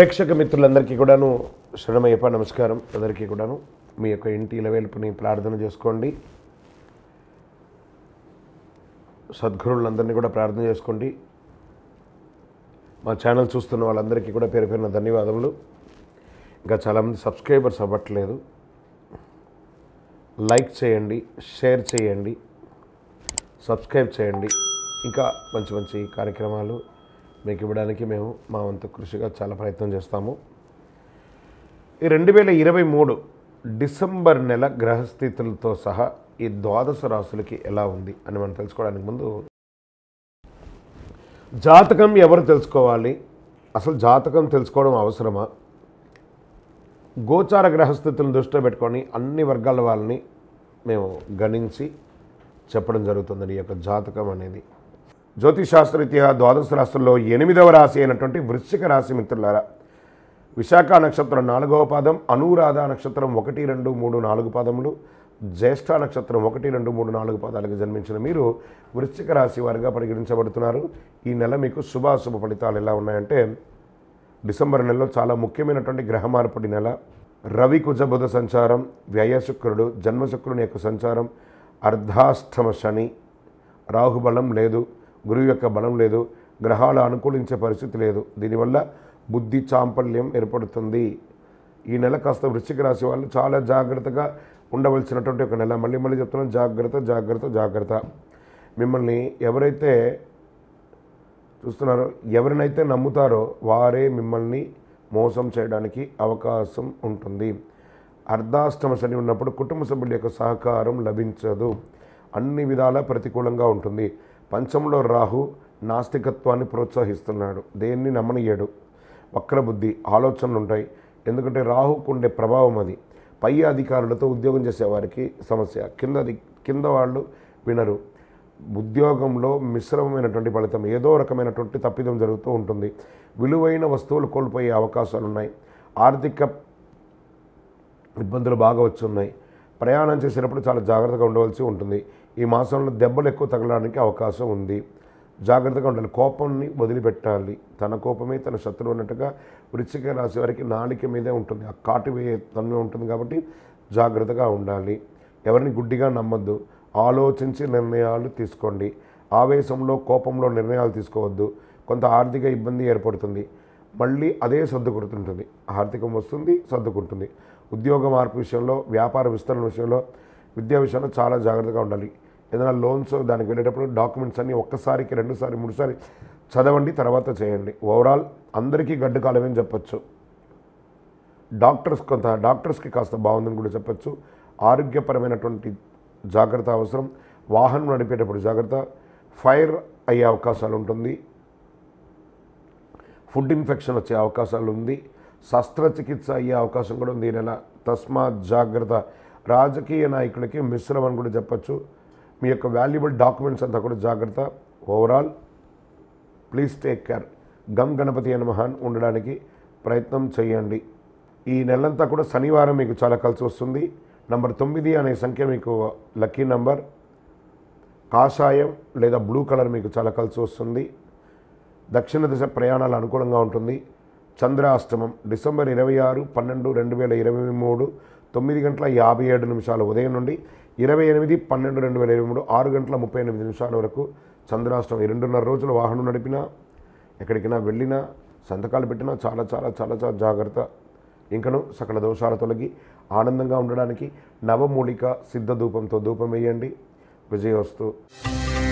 ప్రేక్షక మిత్రులందరికీ కూడాను శరణమయ్యప్ప నమస్కారం అందరికీ కూడాను మీ యొక్క ఇంటి ఇలవేల్పుని ప్రార్థన చేసుకోండి సద్గురువులందరినీ కూడా ప్రార్థన చేసుకోండి మా ఛానల్ చూస్తున్న వాళ్ళందరికీ కూడా పేరు పేరున ధన్యవాదములు ఇంకా చాలామంది సబ్స్క్రైబర్స్ అవ్వట్లేదు లైక్ చేయండి షేర్ చేయండి సబ్స్క్రైబ్ చేయండి ఇంకా మంచి మంచి కార్యక్రమాలు మీకు ఇవ్వడానికి మేము మా వంతు కృషిగా చాలా ప్రయత్నం చేస్తాము ఈ రెండు వేల ఇరవై మూడు డిసెంబర్ నెల గ్రహస్థితులతో సహా ఈ ద్వాదశ రాశులకి ఎలా ఉంది అని మనం తెలుసుకోవడానికి ముందు జాతకం ఎవరు తెలుసుకోవాలి అసలు జాతకం తెలుసుకోవడం అవసరమా గోచార గ్రహస్థితులను దృష్టిలో పెట్టుకొని అన్ని వర్గాల వాళ్ళని మేము గణించి చెప్పడం జరుగుతుంది ఈ యొక్క జాతకం అనేది జ్యోతిశాస్త్రరీత్యా ద్వాదశ రాశుల్లో ఎనిమిదవ రాశి అయినటువంటి వృశ్చిక రాశి మిత్రులారా విశాఖ నక్షత్రం నాలుగవ పాదం అనురాధ నక్షత్రం ఒకటి రెండు మూడు నాలుగు పాదములు జ్యేష్ఠ నక్షత్రం ఒకటి రెండు మూడు నాలుగు పాదాలకు జన్మించిన మీరు వృశ్చిక రాశి వారిగా పరిగణించబడుతున్నారు ఈ నెల మీకు శుభాశుభ ఫలితాలు ఎలా ఉన్నాయంటే డిసెంబర్ నెలలో చాలా ముఖ్యమైనటువంటి గ్రహ మార్పిడి నెల రవి కుజ బుధ సంచారం వ్యయ శుక్రుడు జన్మ శుక్రుని యొక్క సంచారం అర్ధాష్టమ శని రాహుబలం లేదు గురువు యొక్క బలం లేదు గ్రహాలు అనుకూలించే పరిస్థితి లేదు దీనివల్ల బుద్ధి చాంపల్యం ఏర్పడుతుంది ఈ నెల కాస్త వృశ్చిక రాశి వాళ్ళు చాలా జాగ్రత్తగా ఉండవలసినటువంటి ఒక నెల మళ్ళీ మళ్ళీ చెప్తున్నాను జాగ్రత్త జాగ్రత్త జాగ్రత్త మిమ్మల్ని ఎవరైతే చూస్తున్నారో ఎవరినైతే నమ్ముతారో వారే మిమ్మల్ని మోసం చేయడానికి అవకాశం ఉంటుంది అర్ధాష్టమ శని ఉన్నప్పుడు కుటుంబ సభ్యుల యొక్క సహకారం లభించదు అన్ని విధాల ప్రతికూలంగా ఉంటుంది పంచంలో రాహు నాస్తికత్వాన్ని ప్రోత్సహిస్తున్నాడు దేన్ని నమ్మనీయడు వక్రబుద్ధి ఆలోచనలు ఉంటాయి ఎందుకంటే రాహుకు ఉండే ప్రభావం అది పై అధికారులతో ఉద్యోగం చేసేవారికి సమస్య కింద కింద వాళ్ళు వినరు ఉద్యోగంలో మిశ్రమమైనటువంటి ఫలితం ఏదో రకమైనటువంటి తప్పిదం జరుగుతూ ఉంటుంది విలువైన వస్తువులు కోల్పోయే అవకాశాలు ఉన్నాయి ఆర్థిక ఇబ్బందులు బాగా వచ్చి ఉన్నాయి ప్రయాణం చేసేటప్పుడు చాలా జాగ్రత్తగా ఉండవలసి ఉంటుంది ఈ మాసంలో దెబ్బలు ఎక్కువ తగలడానికి అవకాశం ఉంది జాగ్రత్తగా ఉండాలి కోపాన్ని వదిలిపెట్టాలి తన కోపమే తన శత్రువు అన్నట్టుగా వృశ్చిక రాశి వారికి నాలిక మీదే ఉంటుంది ఆ కాటు వేయే తన్మే ఉంటుంది కాబట్టి జాగ్రత్తగా ఉండాలి ఎవరిని గుడ్డిగా నమ్మద్దు ఆలోచించి నిర్ణయాలు తీసుకోండి ఆవేశంలో కోపంలో నిర్ణయాలు తీసుకోవద్దు కొంత ఆర్థిక ఇబ్బంది ఏర్పడుతుంది మళ్ళీ అదే సర్దుకుంటుంటుంది ఆర్థికం వస్తుంది సర్దుకుంటుంది ఉద్యోగ మార్పు విషయంలో వ్యాపార విస్తరణ విషయంలో విద్యా విషయంలో చాలా జాగ్రత్తగా ఉండాలి ఏదైనా లోన్స్ దానికి వెళ్ళేటప్పుడు డాక్యుమెంట్స్ అన్నీ ఒక్కసారికి రెండుసారి మూడుసారి చదవండి తర్వాత చేయండి ఓవరాల్ అందరికీ గడ్డు కాలమని చెప్పొచ్చు డాక్టర్స్ కొంత డాక్టర్స్కి కాస్త బాగుందని కూడా చెప్పొచ్చు ఆరోగ్యపరమైనటువంటి జాగ్రత్త అవసరం వాహనం నడిపేటప్పుడు జాగ్రత్త ఫైర్ అయ్యే అవకాశాలు ఉంటుంది ఫుడ్ ఇన్ఫెక్షన్ వచ్చే అవకాశాలు ఉంది శస్త్రచికిత్స అయ్యే అవకాశం కూడా ఉంది ఈ నెల తస్మాత్ జాగ్రత్త రాజకీయ నాయకులకి మిశ్రమం అని కూడా చెప్పచ్చు మీ యొక్క వాల్యుబుల్ డాక్యుమెంట్స్ అంతా కూడా జాగ్రత్త ఓవరాల్ ప్లీజ్ టేక్ కేర్ గమ్ గణపతి అని మహాన్ ఉండడానికి ప్రయత్నం చేయండి ఈ నెలంతా కూడా శనివారం మీకు చాలా కలిసి వస్తుంది నంబర్ తొమ్మిది అనే సంఖ్య మీకు లక్కీ నంబర్ కాషాయం లేదా బ్లూ కలర్ మీకు చాలా కలిసి వస్తుంది దక్షిణ దిశ ప్రయాణాలు అనుకూలంగా ఉంటుంది చంద్రాష్టమం డిసెంబర్ ఇరవై ఆరు పన్నెండు రెండు వేల ఇరవై మూడు తొమ్మిది గంటల యాభై ఏడు నిమిషాల ఉదయం నుండి ఇరవై ఎనిమిది పన్నెండు రెండు వేల ఇరవై మూడు ఆరు గంటల ముప్పై ఎనిమిది నిమిషాల వరకు చంద్రాష్టమం ఈ రెండున్నర రోజులు వాహనం నడిపినా ఎక్కడికైనా వెళ్ళినా సంతకాలు పెట్టినా చాలా చాలా చాలా చాలా జాగ్రత్త ఇంకను సకల దోషాల తొలగి ఆనందంగా ఉండడానికి నవమూలిక సిద్ధ ధూపంతో ధూపం వేయండి విజయోస్తు